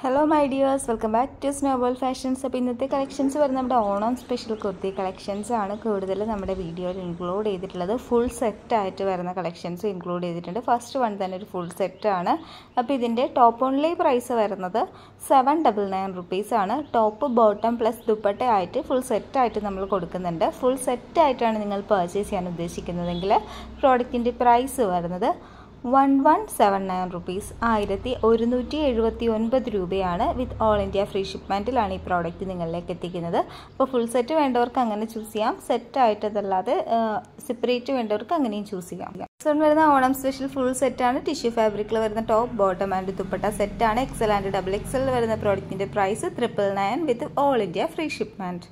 hello my dears welcome back to snowball fashions അപ്പോൾ ഇന്നത്തെ collections വരുന്നത് നമ്മുടെ ഓണം സ്പെഷ്യൽ കുർത്തി കളക്ഷൻസ് ആണ് കൂടുതൽ നമ്മുടെ വീഡിയോയിൽ ഇൻക്ലൂഡ് ചെയ്തിട്ടുള്ളത് ഫുൾ സെറ്റ് ആയിട്ട് വരുന്ന കളക്ഷൻസ് ഇൻക്ലൂഡ് ചെയ്തിട്ടുണ്ട് ഫസ്റ്റ് വൺ തന്നെ ഒരു ഫുൾ സെറ്റ് ആണ് അപ്പോൾ ഇതിൻ്റെ ടോപ്പ് ഓൺലി പ്രൈസ് വരുന്നത് സെവൻ ഡബിൾ നയൻ റുപ്പീസ് ആണ് ടോപ്പ് ബോട്ടം പ്ലസ് ദുപ്പട്ട ആയിട്ട് ഫുൾ സെറ്റ് ആയിട്ട് നമ്മൾ കൊടുക്കുന്നുണ്ട് ഫുൾ സെറ്റ് ആയിട്ടാണ് നിങ്ങൾ പർച്ചേസ് ചെയ്യാൻ ഉദ്ദേശിക്കുന്നതെങ്കിൽ പ്രോഡക്റ്റിൻ്റെ പ്രൈസ് വരുന്നത് one one seven nine rupees ആയിരത്തി ഒരുന്നൂറ്റി എഴുപത്തി ഒൻപത് രൂപയാണ് വിത്ത് ഓൾ ഇന്ത്യ ഫ്രീ ഷിപ്മെൻറ്റിലാണ് ഈ പ്രോഡക്റ്റ് നിങ്ങളിലേക്ക് എത്തിക്കുന്നത് അപ്പോൾ ഫുൾ സെറ്റ് വേണ്ടവർക്ക് അങ്ങനെ ചൂസ് ചെയ്യാം സെറ്റ് ആയിട്ടതല്ലാതെ സെപ്പറേറ്റ് വേണ്ടവർക്ക് അങ്ങനെയും ചൂസ് ചെയ്യാം സോൺ വരുന്ന ഓണം സ്പെഷ്യൽ ഫുൾ സെറ്റാണ് ടിഷ്യൂ ഫാബ്രിക്കിൽ വരുന്ന ടോപ്പ് ബോട്ടം ആൻഡ് ദുപ്പട്ട സെറ്റാണ് എക്സൽ ആൻഡ് ഡബിൾ എക്സൽ വരുന്ന പ്രോഡക്റ്റിൻ്റെ price triple nine with all India free shipment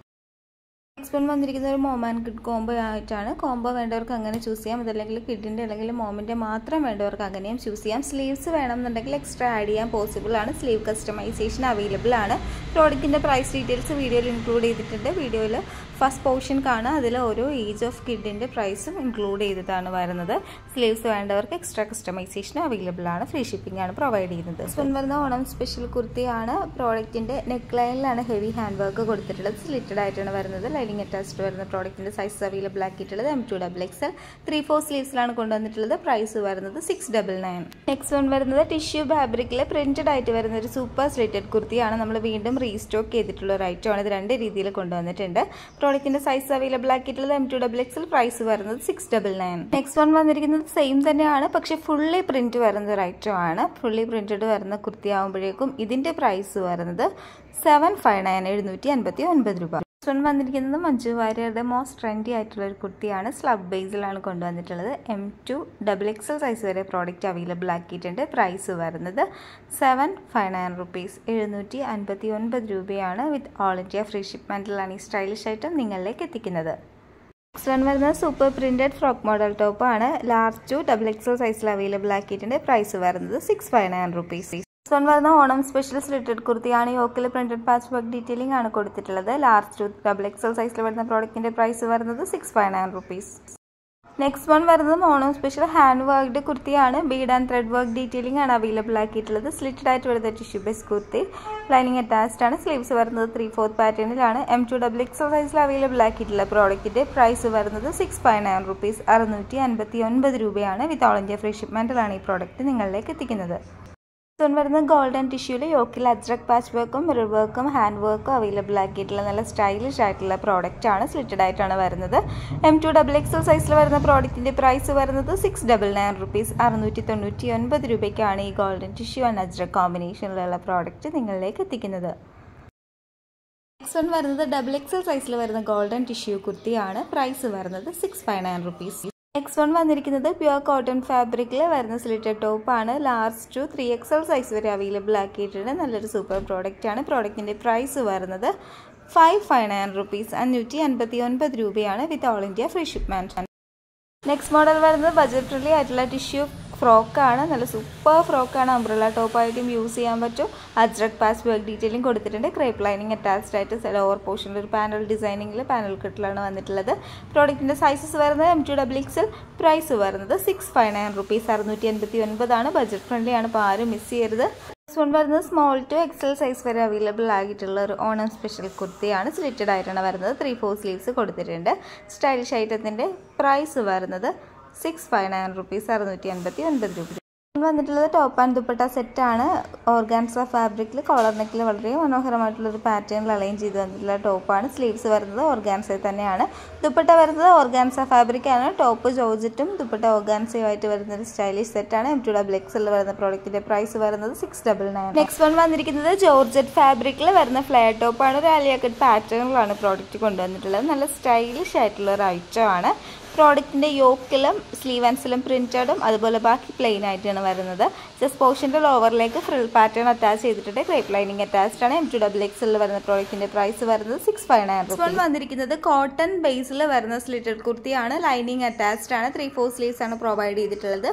next one വന്നിരിക്കുന്ന ഒരു മോം ആൻഡ് കിഡ് കോംബോ ആയിട്ടാണ് കോംബോ വേണ്ടവർക്ക് അങ്ങനെ ചൂസ് ചെയ്യാം അതല്ലെങ്കിൽ കിഡിൻ്റെ അല്ലെങ്കിൽ മോമിൻ്റെ മാത്രം വേണ്ടവർക്ക് അങ്ങനെയും ചൂസ് ചെയ്യാം സ്ലീവ്സ് വേണമെന്നുണ്ടെങ്കിൽ എക്സ്ട്രാ ആഡ് ചെയ്യാൻ പോസിബിൾ ആണ് സ്ലീവ് കസ്റ്റമൈസേഷൻ അവൈലബിൾ ആണ് പ്രോഡക്റ്റിൻ്റെ പ്രൈസ് ഡീറ്റെയിൽസ് വീഡിയോയിൽ ഇൻക്ലൂഡ് ചെയ്തിട്ടുണ്ട് വീഡിയോയിൽ ഫസ്റ്റ് പോർഷൻ കാണാം അതിൽ ഓരോ ഏജ് ഓഫ് കിഡിൻ്റെ പ്രൈസും ഇൻക്ലൂഡ് ചെയ്തിട്ടാണ് വരുന്നത് സ്ലീവ്സ് വേണ്ടവർക്ക് എക്സ്ട്രാ കസ്റ്റമൈസേഷൻ അവൈലബിൾ ആണ് ഫ്രീ ഷിപ്പിംഗ് ആണ് പ്രൊവൈഡ് ചെയ്യുന്നത് സ്പെൻ വരുന്ന ഓണം സ്പെഷ്യൽ കുർത്തിയാണ് പ്രോഡക്റ്റിൻ്റെ നെക്ക് ലൈനിലാണ് ഹെവി ഹാൻഡ് വർക്ക് കൊടുത്തിട്ടുള്ളത് സ്ലിറ്റഡ് ആയിട്ടാണ് വരുന്നത് ലൈനിങ് അറ്റാച്ച്ഡ് വരുന്ന പ്രോഡക്റ്റിൻ്റെ സൈസ് അവൈലബിൾ ആക്കിയിട്ടുള്ളത് M to double XL three four സ്ലീവ്സിലാണ് കൊണ്ടുവന്നിട്ടുള്ളത് പ്രൈസ് വരുന്നത് six double nine next one വരുന്നത് ടിഷ്യൂ ഫാബ്രിക്കിൽ പ്രിന്റഡ് ആയിട്ട് വരുന്ന ഒരു സൂപ്പർ സ്ലിറ്റഡ് കുർത്തിയാണ് നമ്മൾ വീണ്ടും റീസ്റ്റോക്ക് ചെയ്തിട്ടുള്ള ഒരു ഐറ്റമാണ് ഇത് രണ്ട് രീതിയിൽ കൊണ്ടുവന്നിട്ടുണ്ട് പ്രോഡക്റ്റിന്റെ സൈസ് അവൈലബിൾ ആക്കിയിട്ടുള്ളത് M to double XL price വരുന്നത് six double nine next one വന്നിരിക്കുന്നത് സെയിം തന്നെയാണ് പക്ഷെ ഫുള്ളി പ്രിന്റ് വരുന്ന ഒരു ഐറ്റം ആണ് ഫുള്ളി പ്രിന്റഡ് വരുന്ന കുർത്തി ആകുമ്പോഴേക്കും ഇതിന്റെ പ്രൈസ് വരുന്നത് സെവൻ ഫൈവ് നയൻ എഴുന്നൂറ്റി അൻപത്തി ഒൻപത് രൂപ വൺ വന്നിരിക്കുന്നത് മഞ്ജു വാര്യരുടെ മോസ്റ്റ് ട്രെൻഡി ആയിട്ടുള്ള ഒരു കുർത്തിയാണ് സ്ലബ് ബേസിലാണ് കൊണ്ടുവന്നിട്ടുള്ളത് M to double XL size വരെ പ്രോഡക്റ്റ് അവൈലബിൾ ആക്കിയിട്ടുണ്ട് പ്രൈസ് വരുന്നത് സെവൻ ഫൈവ് നയൻ റുപ്പീസ് എഴുന്നൂറ്റി അൻപത്തി ഒൻപത് രൂപയാണ് വിത്ത് ഓൾ ഇന്ത്യ ഫ്രീ ഷിപ്മെൻറ്റിലാണ് ഈ സ്റ്റൈലിഷ് ഐറ്റം നിങ്ങളിലേക്ക് എത്തിക്കുന്നത് നെക്സ്റ്റ് വൺ വരുന്നത് super printed frock model top ആണ് ലാർജ് ടു ഡബിൾ എക്സൽ സൈസിൽ അവൈലബിൾ ആക്കിയിട്ടുണ്ട് പ്രൈസ് വരുന്നത് സിക്സ് ഫൈവ് നയൻ റുപ്പീസ് സോൺ വരുന്ന ഓണം സ്പെഷ്യൽ സ്ലിറ്റഡ് കുർത്തിയാണ് യോക്കിൽ പ്രിന്റഡ് പാച്ച് വർക്ക് ഡീറ്റെയിലിംഗ് ആണ് കൊടുത്തിട്ടുള്ളത് ലാർജ് ടു ഡബിൾ എക്സൽ സൈസിൽ വരുന്ന പ്രോഡക്റ്റിന്റെ പ്രൈസ് വരുന്നത് six five nine rupees next one വരുന്നത് ഓണം സ്പെഷ്യൽ ഹാൻഡ് വർക്ക്ഡ് കുർത്തിയാണ് bead and thread work detailing ആണ് അവൈലബിൾ ആക്കിയിട്ടുള്ളത് സ്ലിറ്റഡ് ആയിട്ട് വരുന്ന tissue base kurti lining attached ആണ് സ്ലീവ്സ് വരുന്നത് ത്രീ ഫോർത്ത് പാറ്റേണിലാണ് എം ടു ഡബിൾ എക്സൽ സൈസിൽ അവൈലബിൾ ആക്കിയിട്ടുള്ള പ്രോഡക്റ്റിന്റെ പ്രൈസ് വരുന്നത് സിക്സ് ഫൈവ് നയൻ റുപ്പീസ് അറുന്നൂറ്റി അൻപത്തി ഒൻപത് രൂപയാണ് വിത്ത് ഓൾ ഇന്ത്യ ഫ്രീ ഷിപ്മെന്റിലാണ് ഈ പ്രോഡക്റ്റ് നിങ്ങളിലേക്ക് എത്തിക്കുന്നത് സോൺ വരുന്ന ഗോൾഡൻ ടിഷ്യൂവിൽ യോക്കിൽ അജ്രക് പാച്ച് വർക്കും മിറർ വർക്കും ഹാൻഡ് വർക്കും അവൈലബിൾ ആക്കിയിട്ടുള്ള നല്ല സ്റ്റൈലിഷ് ആയിട്ടുള്ള പ്രോഡക്റ്റ് ആണ് സ്ലിറ്റഡ് ആയിട്ടാണ് വരുന്നത് എം ടു ഡബിൾ എക്സൽ സൈസിൽ വരുന്ന പ്രോഡക്റ്റിന്റെ പ്രൈസ് വരുന്നത് സിക്സ് ഡബിൾ നയൻ റുപ്പീസ് അറുന്നൂറ്റി തൊണ്ണൂറ്റി ഒൻപത് രൂപയ്ക്കാണ് ഈ ഗോൾഡൻ ടിഷ്യൂ ആൻഡ് അജ്രക് കോമ്പിനേഷനിലുള്ള പ്രോഡക്റ്റ് നിങ്ങളിലേക്ക് എത്തിക്കുന്നത് നെക്സ്റ്റ് വൺ വരുന്നത് ഡബിൾ എക്സൽ സൈസിൽ വരുന്ന ഗോൾഡൻ ടിഷ്യൂ കുർത്തിയാണ് പ്രൈസ് വരുന്നത് six five nine rupees next one വന്നിരിക്കുന്നത് പ്യുവർ കോട്ടൺ ഫാബ്രിക്കിൽ വരുന്ന സ്ലിറ്റഡ് ടോപ്പാണ് large to three XL size വരെ അവൈലബിൾ ആക്കിയിട്ടുണ്ട് നല്ലൊരു സൂപ്പർ പ്രോഡക്റ്റ് ആണ് പ്രോഡക്റ്റിൻ്റെ പ്രൈസ് വരുന്നത് ഫൈവ് ഫൈവ് നയൻ റുപ്പീസ് അഞ്ഞൂറ്റി അൻപത്തി ഒൻപത് രൂപയാണ് with all India free shipment next model വരുന്നത് ബജറ്റ് ഫ്രണ്ട്ലി ആയിട്ടുള്ള ടിഷ്യൂ ഫ്രോക്കാണ് നല്ല സൂപ്പർ ഫ്രോക്കാണ് അംബ്രല ടോപ്പായിട്ടും യൂസ് ചെയ്യാൻ പറ്റും അജ്രക് പാച്ച് വർക്ക് ഡീറ്റെയിലിംഗ് കൊടുത്തിട്ടുണ്ട് ക്രേപ്പ് ലൈനിങ് അറ്റാച്ച്ഡ് ആയിട്ട് ലോവർ പോർഷനിൽ ഒരു പാനൽ ഡിസൈനിങ്ങിൽ പാനൽ കിട്ടിലാണ് വന്നിട്ടുള്ളത് പ്രോഡക്റ്റിൻ്റെ സൈസസ് വരുന്നത് M to double XL price വരുന്നത് സിക്സ് ഫൈവ് നയൻ റുപ്പീസ് അറുന്നൂറ്റി എൺപത്തി ഒൻപതാണ് ബജറ്റ് ഫ്രണ്ട്ലി ആണ് അപ്പോൾ ആരും മിസ് ചെയ്യരുത് നെക്സ്റ്റ് വൺ വരുന്നത് സ്മോൾ ടു എക്സൽ സൈസ് വരെ അവൈലബിൾ ആയിട്ടുള്ള ഒരു ഓണം സ്പെഷ്യൽ കുർത്തിയാണ് സ്ലിറ്റഡ് ആയിട്ടാണ് വരുന്നത് ത്രീ ഫോർ സ്ലീവ്സ് കൊടുത്തിട്ടുണ്ട് സ്റ്റൈലിഷ് ഐറ്റത്തിൻ്റെ പ്രൈസ് വരുന്നത് സിക്സ് ഫൈവ് നയൻ റുപ്പീസ് അറുന്നൂറ്റി അൻപത്തി ഒൻപത് രൂപ വന്നിട്ടുള്ളത് ടോപ്പ് ആൻഡ് ദുപ്പട്ട സെറ്റാണ് ഓർഗാൻസ ഫാബ്രിക്കിൽ കോളർ നെക്കിൽ വളരെ മനോഹരമായിട്ടുള്ളൊരു പാറ്റേണിൽ അലൈൻ ചെയ്ത് വന്നിട്ടുള്ള ടോപ്പാണ് സ്ലീവ്സ് വരുന്നത് ഓർഗാൻസയിൽ തന്നെയാണ് ദുപ്പട്ട വരുന്നത് ഓർഗാൻസ ഫാബ്രിക്കാണ് ടോപ്പ് ജോർജറ്റും ദുപ്പട്ട ഓർഗാൻസയുമായിട്ട് വരുന്ന ഒരു സ്റ്റൈലിഷ് സെറ്റാണ് എം ടു ഡബിൾ എക്സിൽ വരുന്ന പ്രോഡക്റ്റിന്റെ പ്രൈസ് വരുന്നത് six double nine next one വന്നിരിക്കുന്നത് ജോർജറ്റ് ഫാബ്രിക്കിൽ വരുന്ന ഫ്ലെയർ ടോപ്പാണ് ഒരു അലിയാക്കട്ട് പാറ്റേണിലാണ് പ്രോഡക്റ്റ് കൊണ്ടുവന്നിട്ടുള്ളത് നല്ല സ്റ്റൈലിഷ് ആയിട്ടുള്ള ഒരു ഐറ്റം ആണ് പ്രോഡക്റ്റിൻ്റെ യോക്കിലും സ്ലീവ് ആൻസിലും പ്രിൻറ്റഡും അതുപോലെ ബാക്കി പ്ലെയിൻ ആയിട്ടാണ് വരുന്നത് ജസ്റ്റ് പോർഷൻ്റെ ലോവറിലേക്ക് ഫ്രിൽ പാറ്റേൺ അറ്റാച്ച് ചെയ്തിട്ടുണ്ട് ക്രേപ്പ് ലൈനിങ് അറ്റാച്ച്ഡ് ആണ് എം ടു ഡബിൾ എക്സിൽ വരുന്ന പ്രോഡക്റ്റിൻ്റെ പ്രൈസ് വരുന്നത് സിക്സ് ഫൈവ് നയൻ റുപ്പീസ് വന്നിരിക്കുന്നത് കോട്ടൺ ബേസിൽ വരുന്ന സ്ലിറ്റഡ് കുർത്തിയാണ് ലൈനിങ് അറ്റാച്ച്ഡ് ആണ് ത്രീ ഫോർ സ്ലീവ്സ് ആണ് പ്രൊവൈഡ് ചെയ്തിട്ടുള്ളത്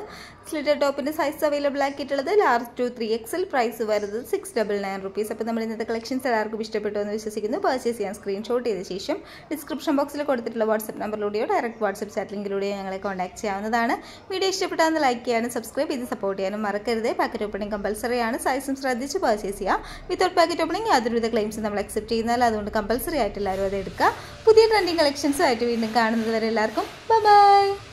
സ്ലിറ്റർ ടോപ്പിൻ്റെ സൈസ് അവൈലബിൾ ആക്കിയിട്ടുള്ളത് large to three XL price വരുന്നത് സിക്സ് ഡബിൾ നയൻ റുപ്പീസ് അപ്പോൾ നമ്മൾ ഇന്നത്തെ കളക്ഷൻസ് എല്ലാവർക്കും ഇഷ്ടപ്പെട്ടു എന്ന് വിശ്വസിക്കുന്നു പർച്ചേസ് ചെയ്യാൻ സ്ക്രീൻഷോട്ട് ചെയ്ത ശേഷം ഡിസ്ക്രിപ്ഷൻ ബോക്സിൽ കൊടുത്തിട്ടുള്ള വാട്സപ്പ് നമ്പറിലൂടെയോ ഡയറക്റ്റ് വാട്സപ്പ് ചാറ്റ് ലിങ്കിലൂടെയോ ഞങ്ങളെ കോൺടാക്ട് ചെയ്യാവുന്നതാണ് വീഡിയോ ഇഷ്ടപ്പെട്ടാന്ന് ലൈക്ക് ചെയ്യാനും സബ്സ്ക്രൈബ് ചെയ്ത് സപ്പോർട്ട് ചെയ്യാനും മറക്കരുത് പാക്കറ്റ് ഓപ്പണിംഗ് കമ്പൽസറി ആണ് സൈസും ശ്രദ്ധിച്ച് പർച്ചേസ് ചെയ്യുക വിത്തൗട്ട് പാക്കറ്റ് ഓപ്പണിംഗ് യാതൊരുവിധ ക്ലെയിംസും നമ്മൾ അക്സെപ്റ്റ് ചെയ്യുന്നതല്ല അതുകൊണ്ട് കമ്പൽസറി ആയിട്ട് എല്ലാവരും അത് എടുക്കുക പുതിയ ട്രെൻഡിങ് കളക്ഷൻസുമായിട്ട് വീണ്ടും കാണുന്നത് വരെ എല്ലാവർക്കും ബൈ